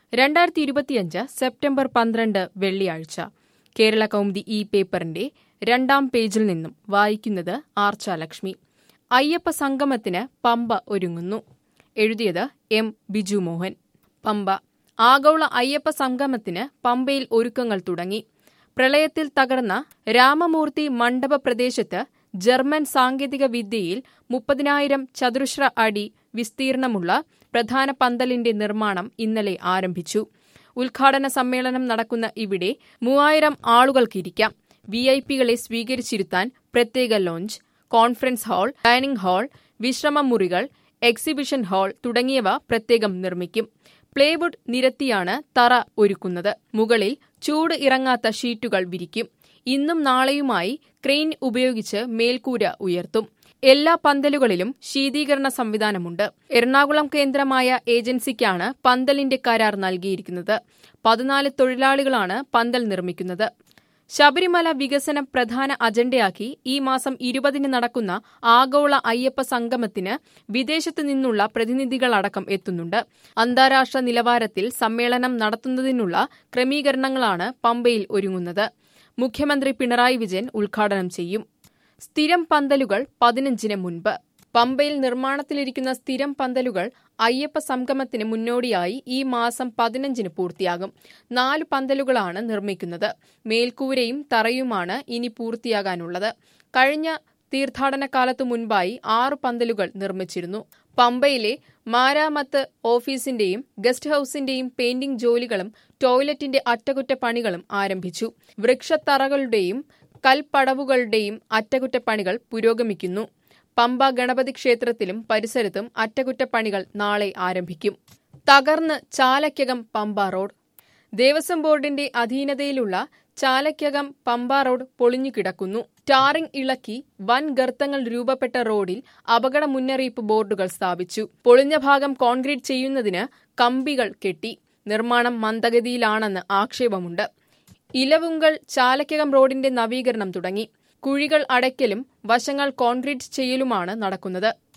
രണ്ടായിരത്തി ഇരുപത്തിയഞ്ച് സെപ്റ്റംബർ പന്ത്രണ്ട് വെള്ളിയാഴ്ച കേരള കൗമുദി ഈ പേപ്പറിന്റെ രണ്ടാം പേജിൽ നിന്നും വായിക്കുന്നത് ആർച്ചാലക്ഷ്മി അയ്യപ്പ സംഗമത്തിന് പമ്പ ഒരുങ്ങുന്നു എഴുതിയത് എം ബിജു മോഹൻ പമ്പ ആഗോള അയ്യപ്പ സംഗമത്തിന് പമ്പയിൽ ഒരുക്കങ്ങൾ തുടങ്ങി പ്രളയത്തിൽ തകർന്ന രാമമൂർത്തി മണ്ഡപ പ്രദേശത്ത് ജർമ്മൻ സാങ്കേതിക വിദ്യയിൽ മുപ്പതിനായിരം ചതുരശ്ര അടി വിസ്തീർണമുള്ള പ്രധാന പന്തലിന്റെ നിർമ്മാണം ഇന്നലെ ആരംഭിച്ചു ഉദ്ഘാടന സമ്മേളനം നടക്കുന്ന ഇവിടെ മൂവായിരം ആളുകൾക്കിരിക്കാം വി ഐ പികളെ സ്വീകരിച്ചിരുത്താൻ പ്രത്യേക lounge conference hall dining hall വിശ്രമമുറികൾ എക്സിബിഷൻ ഹാൾ തുടങ്ങിയവ പ്രത്യേകം നിർമ്മിക്കും പ്ലേവുഡ് നിരത്തിയാണ് തറ ഒരുക്കുന്നത് മുകളിൽ ചൂട് ഇറങ്ങാത്ത ഷീറ്റുകൾ വിരിക്കും ഇന്നും നാളെയുമായി ക്രെയിൻ ഉപയോഗിച്ച് മേൽക്കൂര ഉയർത്തും എല്ലാ പന്തലുകളിലും ശീതീകരണ സംവിധാനമുണ്ട് എറണാകുളം കേന്ദ്രമായ ഏജൻസിക്കാണ് പന്തലിന്റെ കരാർ നൽകിയിരിക്കുന്നത് പതിനാല് തൊഴിലാളികളാണ് പന്തൽ നിർമ്മിക്കുന്നത് ശബരിമല വികസനം പ്രധാന അജണ്ടയാക്കി ഈ മാസം ഇരുപതിന് നടക്കുന്ന ആഗോള അയ്യപ്പ സംഗമത്തിന് വിദേശത്തു നിന്നുള്ള പ്രതിനിധികളടക്കം എത്തുന്നുണ്ട് അന്താരാഷ്ട്ര നിലവാരത്തിൽ സമ്മേളനം നടത്തുന്നതിനുള്ള ക്രമീകരണങ്ങളാണ് പമ്പയിൽ ഒരുങ്ങുന്നത് മുഖ്യമന്ത്രി പിണറായി വിജയൻ ഉദ്ഘാടനം ചെയ്യും സ്ഥിരം പന്തലുകൾ പതിനഞ്ചിന് മുൻപ് പമ്പയിൽ നിർമ്മാണത്തിലിരിക്കുന്ന സ്ഥിരം പന്തലുകൾ അയ്യപ്പ സംഗമത്തിന് മുന്നോടിയായി ഈ മാസം പതിനഞ്ചിന് പൂർത്തിയാകും നാല് പന്തലുകളാണ് നിർമ്മിക്കുന്നത് മേൽക്കൂരയും തറയുമാണ് ഇനി പൂർത്തിയാകാനുള്ളത് കഴിഞ്ഞ തീർത്ഥാടന കാലത്തു മുൻപായി ആറ് പന്തലുകൾ നിർമ്മിച്ചിരുന്നു പമ്പയിലെ മാരാമത്ത് ഓഫീസിന്റെയും ഗസ്റ്റ് ഹൌസിന്റെയും പെയിന്റിംഗ് ജോലികളും ടോയ്ലറ്റിന്റെ അറ്റകുറ്റപ്പണികളും ആരംഭിച്ചു വൃക്ഷത്തറകളുടെയും കൽപ്പടവുകളുടെയും അറ്റകുറ്റപ്പണികൾ പുരോഗമിക്കുന്നു പമ്പ ഗണപതി ക്ഷേത്രത്തിലും പരിസരത്തും അറ്റകുറ്റപ്പണികൾ നാളെ ആരംഭിക്കും തകർന്ന് ചാലക്കകം പമ്പ റോഡ് ദേവസ്വം ബോർഡിന്റെ അധീനതയിലുള്ള ചാലക്കകം പമ്പ റോഡ് പൊളിഞ്ഞുകിടക്കുന്നു ടാറിംഗ് ഇളക്കി വൻ ഗർത്തങ്ങൾ രൂപപ്പെട്ട റോഡിൽ അപകട മുന്നറിയിപ്പ് ബോർഡുകൾ സ്ഥാപിച്ചു പൊളിഞ്ഞ ഭാഗം കോൺക്രീറ്റ് ചെയ്യുന്നതിന് കമ്പികൾ കെട്ടി നിർമ്മാണം മന്ദഗതിയിലാണെന്ന് ആക്ഷേപമുണ്ട് ഇലവുങ്കൽ ചാലക്കകം റോഡിന്റെ നവീകരണം തുടങ്ങി കുഴികൾ അടയ്ക്കലും വശങ്ങൾ കോൺക്രീറ്റ് ചെയ്യലുമാണ് നടക്കുന്നത്